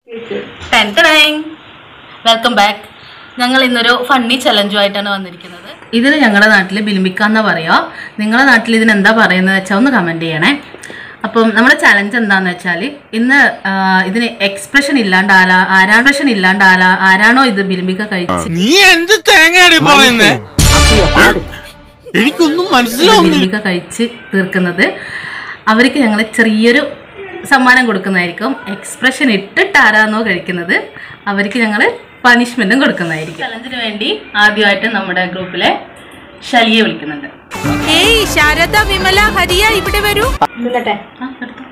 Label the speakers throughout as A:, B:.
A: Welcome back ഞങ്ങൾ ഇന്നൊരു funny ചലഞ്ചുമായിട്ടാണ് വന്നിരിക്കുന്നത് ഇതിന് ഞങ്ങളുടെ നാട്ടിൽ ബിലിമിക്ക എന്നാ പറയാ നിങ്ങളുടെ നാട്ടിൽ ഇതിന് എന്താ പറയുന്നത് വെച്ചാൽ ഒന്ന് കമന്റ് ചെയ്യണേ അപ്പം നമ്മുടെ ചലഞ്ച് എന്താന്ന് വെച്ചാൽ ഇന്ന് ആ, ഇതിന് എക്സ്പ്രഷൻ ഇല്ലാണ്ട് ആരാ ആരാപ്രഷൻ ഇല്ലാണ്ട് ആരാ ആരാണോ ഇത് ബിലിമിക്ക കഴിച്ച്
B: നീ എന്ത് തേങ്ങയാടി പറയുന്നേ എനിക്കൊന്നും മനസ്സിലാവുന്നില്ല
A: ബിലിമിക്ക കഴിച്ച് തീർക്കുന്നത് അവർക്ക് ഞങ്ങൾ ചെറിയൊരു സമ്മാനം കൊടുക്കുന്നതായിരിക്കും എക്സ്പ്രഷൻ ഇട്ടിട്ട് ആരാന്നോ കഴിക്കുന്നത് അവർക്ക് ഞങ്ങൾ പണിഷ്മെന്റും കൊടുക്കുന്നതായിരിക്കും ചലഞ്ചിന് വേണ്ടി ആദ്യമായിട്ട് നമ്മുടെ ഗ്രൂപ്പിലെ ശലിയെ വിളിക്കുന്നുണ്ട്
C: ഏയ് ശാരദ വിമല ഹരിയ ഇവിടെ വരൂ
A: ആ, എടുത്തോ.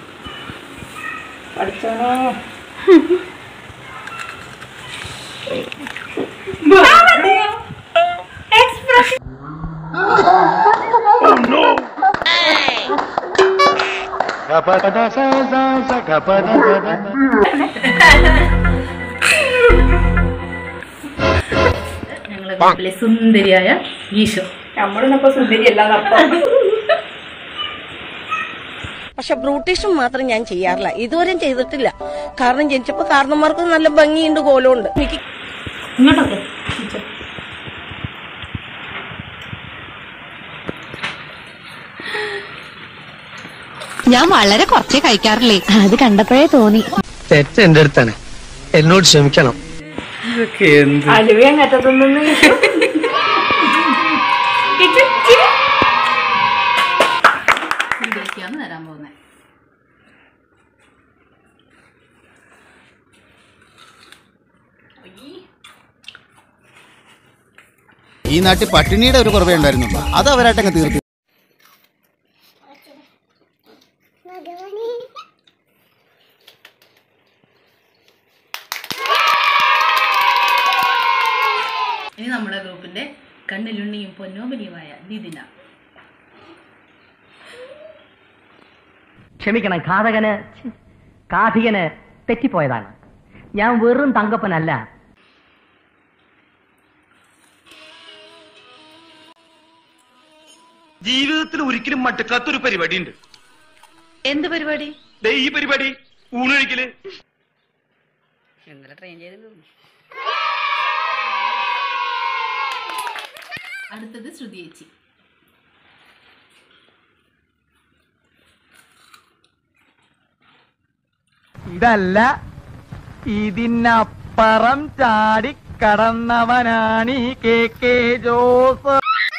A: ഞങ്ങളുടെ ഗ്രൂപ്പിലെ സുന്ദരിയായ ഈശോ
D: പക്ഷെ ബ്രൂട്ടീഷും മാത്രം ഞാൻ ചെയ്യാറില്ല ഇതുവരെയും ചെയ്തിട്ടില്ല കാരണം ജനിച്ചപ്പോ കാരണന്മാർക്ക് നല്ല ഭംഗിയുണ്ട് കോലമുണ്ട് എനിക്ക്
A: ഇങ്ങോട്ടൊക്കെ ഈശോ.
E: ഞാൻ വളരെ കുറച്ചേ കഴിക്കാറില്ലേ അത് കണ്ടപ്പോഴേ തോന്നി
F: തെറ്റ് എന്റെ അടുത്താണ് എന്നോട് ക്ഷമിക്കണം
A: സുന്ദരിക്കാണ് തരാൻ പോകുന്നത്
B: ഈ നാട്ടിൽ പട്ടിണിയുടെ ഒരു കുറവേ ഉണ്ടായിരുന്നുള്ളൂ അത് അവരായിട്ടങ്ങ് തീർത്തു
A: ഇനി നമ്മുടെ ഗ്രൂപ്പിന്റെ കണ്ണിലുണ്ണിയും പൊന്നോമനിയുമായ ദിദിന
G: ക്ഷമിക്കണം ഘാതകന് ഛി, കാഥികന് തെറ്റിപ്പോയതാണ് ഞാൻ വെറും തങ്കപ്പനല്ല
H: ജീവിതത്തിൽ ഒരിക്കലും മടുക്കാത്തൊരു പരിപാടി ഉണ്ട്
A: എന്ത് പരിപാടി
H: ദേ ഈ പരിപാടി ഊണൊഴിക്കല്
A: അടുത്തത് ശ്രുതി ചേച്ചി
G: ഇതല്ല ഇതിനപ്പുറം ചാടി കടന്നവനാണ് ഈ കെ കെ ജോസ്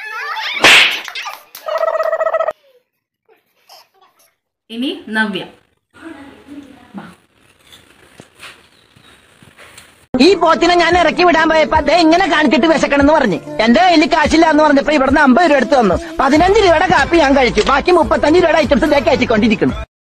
A: ഇനി നവ്യ
G: ഈ പോത്തിനെ ഞാൻ ഇറക്കി വിടാൻ പോയപ്പോ അതേ ഇങ്ങനെ കാണിച്ചിട്ട് വിശക്കണെന്ന് പറഞ്ഞു എന്റെ കയ്യിൽ കാശില്ല എന്ന് പറഞ്ഞപ്പോ ഇവിടുന്ന് അമ്പത് രൂപ എടുത്തു തന്നു പതിനഞ്ച് രൂപയുടെ കാപ്പി ഞാൻ കഴിച്ചു ബാക്കി മുപ്പത്തഞ്ച് രൂപയുടെ ഐറ്റംസ് ഇതേ കയറ്റിക്കൊണ്ടിരിക്കുന്നു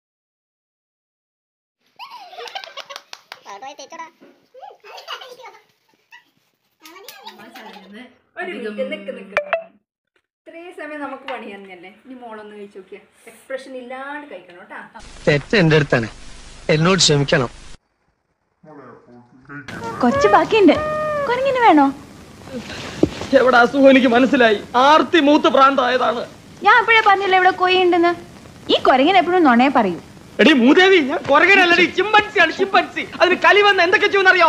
I: ഇത്രയും സമയം നമുക്ക് പണി തന്നെയല്ലേ ഇനി മോളൊന്ന് കഴിച്ചു നോക്കിയ എക്സ്പ്രഷൻ ഇല്ലാണ്ട് കഴിക്കണം കേട്ടാ
F: തെറ്റ് എന്റെ അടുത്താണ് എന്നോട് ക്ഷമിക്കണം
E: കൊച്ചു ബാക്കിയുണ്ട് കുരങ്ങിന് വേണോ
G: എവിടെ അസുഖം എനിക്ക് മനസ്സിലായി ആർത്തി മൂത്ത് പ്രാന്തായതാണ്
E: ഞാൻ അപ്പോഴേ പറഞ്ഞില്ല ഇവിടെ കൊയ്യ ഉണ്ടെന്ന് ഈ കുരങ്ങിന് എപ്പോഴും നുണയെ പറയൂ
G: എടി മൂദേവി ഞാൻ കുറകനല്ലടി ചിമ്പൻസിയാണ് ചിമ്പൻസി അതിന് കലി വന്ന് എന്തൊക്കെ ചെയ്യുമെന്നറിയോ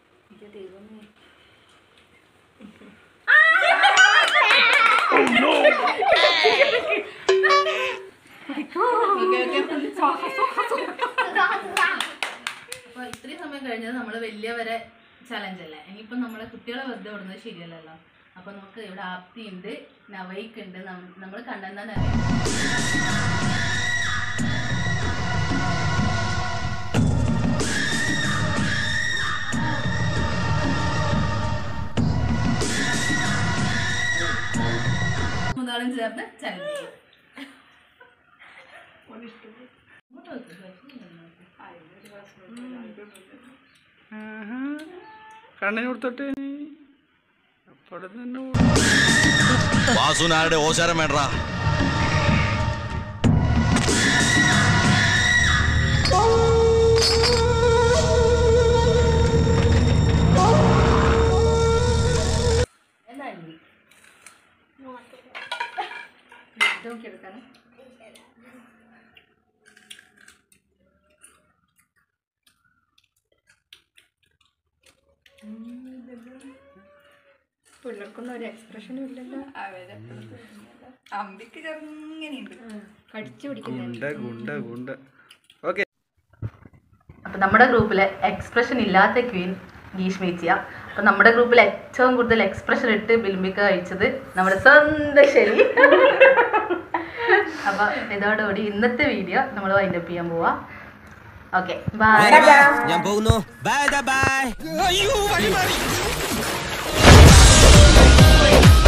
A: അപ്പൊ ഇത്രയും സമയം കഴിഞ്ഞത് നമ്മൾ വലിയവരെ ചലഞ്ച് അല്ലേ ഇനിയിപ്പം നമ്മളെ കുട്ടികളെ വെറുതെ വിടുന്നത് ശരിയല്ലല്ലോ അപ്പൊ നമുക്ക് ഇവിടെ ആപ്തി ഉണ്ട് നവൈക്ക് ഉണ്ട് നമ്മൾ കണ്ടെന്നാൽ അറിയാം മൂന്നാളും ചേർന്ന് ചലഞ്ച് ചെയ്യും ഇങ്ങോട്ട് വെക്ക്.
G: കണ്ണിന് കൊടുത്തോട്ടെ അപ്പോഴെ തന്നെ
H: വാസുനാരുടെ ഓശാരം വേണ്ടാ
A: എന്നാ ഇനി? നോക്കിയെടുക്കാനോ
I: പിള്ളേർക്കൊന്നും ഒരു എക്സ്പ്രഷനും ഇല്ലല്ലോ അമ്പിക്ക് ചെറുങ്ങനെയുണ്ട് കടിച്ചു പിടിക്കുന്നുണ്ട്
J: ഗുണ്ട ഗുണ്ട ഓക്കെ
A: അപ്പം നമ്മുടെ ഗ്രൂപ്പിലെ എക്സ്പ്രഷൻ ഇല്ലാത്ത ക്വീൻ ഗീഷ്മേച്ചിയ അപ്പം നമ്മുടെ ഗ്രൂപ്പിൽ ഏറ്റവും കൂടുതൽ എക്സ്പ്രഷൻ ഇട്ട് ബിൽമിക്ക കഴിച്ചത് നമ്മുടെ സ്വന്തം ശരി അപ്പം ഇതോടുകൂടി ഇന്നത്തെ വീഡിയോ നമ്മൾ വൈൻഡപ്പ് ചെയ്യാൻ പോവാ ഓക്കെ ബൈ
B: ഞാൻ പോകുന്നു ബൈ ബൈ